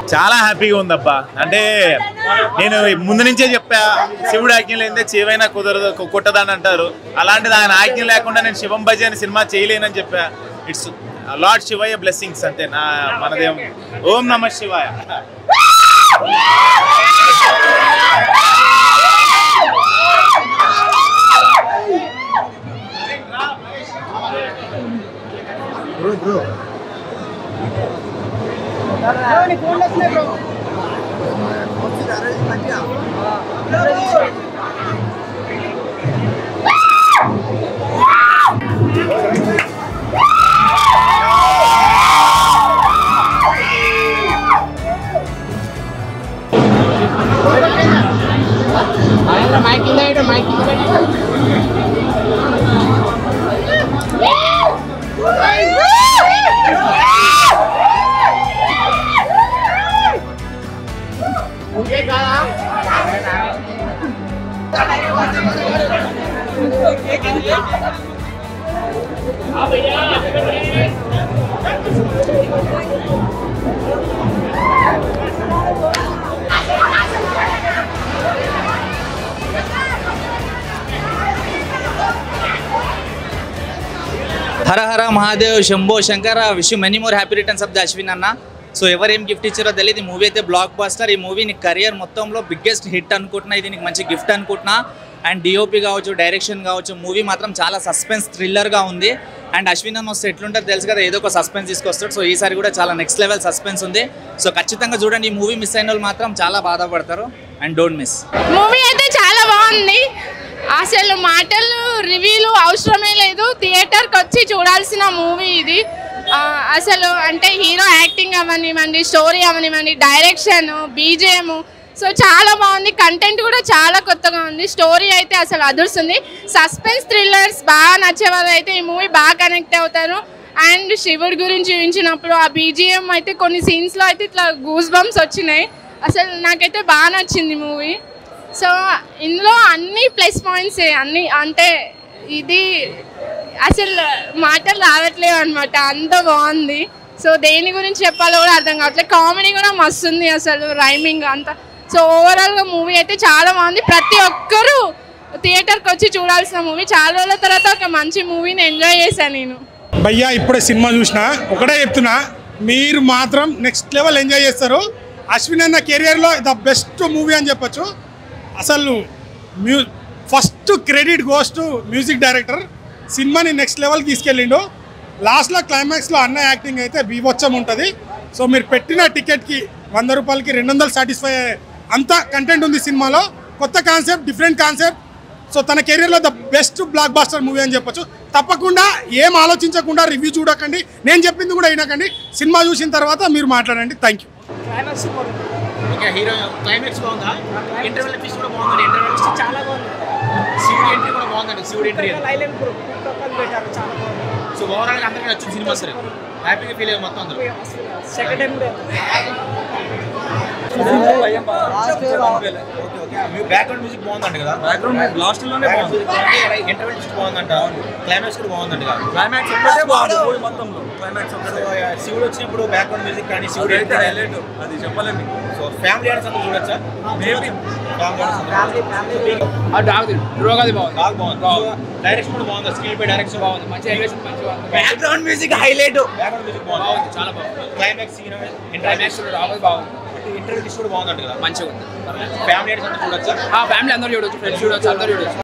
చాలా హ్యాపీగా ఉందబ్బా అంటే నేను ముందు నుంచే చెప్పా శివుడు ఆజ్ఞ లేదే చేవైనా కుదరదు కు- కుట్టదని అంటారు అలాంటిది ఆయన ఆజ్ఞ లేకుండా నేను శివం భజ అని సినిమా చేయలేనని చెప్పా ఇట్స్ లార్డ్ శివయ్య బ్లెస్సింగ్స్ అంతే నా మనదేం ఓం నమ శివాయ Hara Hara Mahadev Shambho Shankara wish many more happy returns of the Ashwin అన్న సో ఎవరేం గిఫ్ట్ ఇచ్చారో తెలియదు ఈ మూవీ అయితే బ్లాక్ బాస్టర్ ఈ మూవీ నీ కెరియర్ మొత్తంలో బిగ్గెస్ట్ హిట్ అనుకుంటున్నా ఇది నీకు మంచి గిఫ్ట్ అనుకుంటున్నా అండ్ డిఓపి కావచ్చు డైరెక్షన్ కావచ్చు మూవీ మాత్రం చాలా సస్పెన్స్ థ్రిల్లర్గా ఉంది అండ్ అశ్విన్ అన్న వస్తే ఎట్లుంటుంది తెలుసు కదా ఏదో ఒక సస్పెన్స్ తీసుకొస్తాడు సో ఈసారి కూడా చాలా నెక్స్ట్ లెవెల్ సస్పెన్స్ ఉంది సో ఖచ్చితంగా చూడండి ఈ మూవీ మిస్ అయిన వాళ్ళు మాత్రం చాలా బాధపడతారు అండ్ డోంట్ మిస్ మూవీ అయితే చాలా బాగుంది అసలు మాటలు రివ్యూలు అవసరమే లేదు థియేటర్కి వచ్చి చూడాల్సిన మూవీ ఇది ఆ, అసలు అంటే హీరో యాక్టింగ్ అవనివ్వండి స్టోరీ అవనివ్వండి డైరెక్షన్ బీజేఎం సో చాలా బాగుంది కంటెంట్ కూడా చాలా కొత్తగా ఉంది స్టోరీ అయితే అసలు అదురుస్తుంది సస్పెన్స్ థ్రిల్లర్స్ బాగా నచ్చే వాళ్ళు అయితే ఈ మూవీ బాగా కనెక్ట్ అవుతారు అండ్ శివుడి గురించి చూపించినప్పుడు ఆ బీజిఎం అయితే కొన్ని సీన్స్లో అయితే ఇట్లా గూస్ బంప్స్ వచ్చినాయి అసలు నాకైతే బాగా నచ్చింది మూవీ సో ఇందులో అన్ని ప్లస్ పాయింట్స్ అన్ని అంటే ఇది అసలు మాటలు రావట్లేవు అనమాట అంత బాగుంది సో దేని గురించి చెప్పాలో కూడా అర్థం కావట్లేదు కామెడీ కూడా మస్తు ఉంది అసలు రైమింగ్ అంతా సో ఓవరాల్గా మూవీ అయితే చాలా బాగుంది ప్రతి ఒక్కరూ థియేటర్కి వచ్చి చూడాల్సిన మూవీ చాలా రోజుల తర్వాత ఒక మంచి మూవీని ఎంజాయ్ చేశాను నేను భయ్యా ఇప్పుడే సినిమా చూసిన ఒకటే చెప్తున్నా మీరు మాత్రం నెక్స్ట్ లెవెల్ ఎంజాయ్ చేస్తారు అశ్విన్ అన్న కెరియర్లో ద బెస్ట్ మూవీ అని చెప్పొచ్చు అసలు మ్యూ first credit goes to music director సినిమాని నెక్స్ట్ లెవెల్కి తీసుకెళ్ళిండు లాస్ట్లో క్లైమాక్స్లో అన్న యాక్టింగ్ అయితే బీభత్సం ఉంటుంది సో మీరు పెట్టిన టికెట్కి వంద రూపాయలకి రెండు వందలు సాటిస్ఫై అయ్యే అంత కంటెంట్ ఉంది సినిమాలో కొత్త కాన్సెప్ట్ డిఫరెంట్ కాన్సెప్ట్ సో తన కెరీర్లో the best blockbuster movie అని చెప్పొచ్చు తప్పకుండా ఏం ఆలోచించకుండా రివ్యూ చూడకండి నేను చెప్పింది కూడా వినకండి సినిమా చూసిన తర్వాత మీరు మాట్లాడండి thank you okay hero climax బాగుందా ఇంటర్వెల్ ట్విస్ట్ కూడా బాగుందండి ఇంటర్వెల్ ట్విస్ట్ చాలా బాగుంది శివుడి ఎంట్రీ కూడా బాగుందండి శివుడి ఎంట్రీ సో ఓవరాల్ అందరికీ నచ్చింది సినిమా సరే హ్యాపీగా ఫీల్ అయ్యారు మొత్తం అందరూ సెకండ్ టైం బ్యాక్గ్రౌండ్ మ్యూజిక్ బాగుందండి కదా బ్యాక్గ్రౌండ్ లాస్ట్ లోనే బాగుంది ఇంటర్వెల్ ట్విస్ట్ బాగుందంట క్లైమాక్స్ కూడా బాగుందండి కదా క్లైమాక్స్ ఒక్కటే బాగుంది మూవీ మొత్తంలో క్లైమాక్స్ ఒక్కటే సో, ఆ, శివుడు వచ్చినప్పుడు బ్యాక్గ్రౌండ్ మ్యూజిక్ కానీ శివుడు అయితే entry హైలైట్ అది చెప్పలేము సో ఫ్యామిలీ ఆడియన్స్ అందరూ చూడొచ్చా మేబీ ఫ్యామిలీ బాగా బాగుంది డైరెక్షన్ కూడా బాగుంది స్క్రీన్ పై డైరెక్షన్ బాగుంది మంచి ఎలివేషన్ మంచిగా ఉంది background music highlight background music బాగుంది చాలా బాగుంది క్లైమాక్స్ సీన్ క్లైమాక్స్ కూడా బాగుంది బాగుంది ఇంటర్వ్యూ కూడా బాగుందంట కదా మంచిగా ఉంది ఫ్యామిలీ ఆడియన్స్ అందరూ చూడొచ్చా ఆ ఫ్యామిలీ అందరూ చూడొచ్చు ఫ్రెండ్స్ చూడొచ్చు అందరూ చూడొచ్చు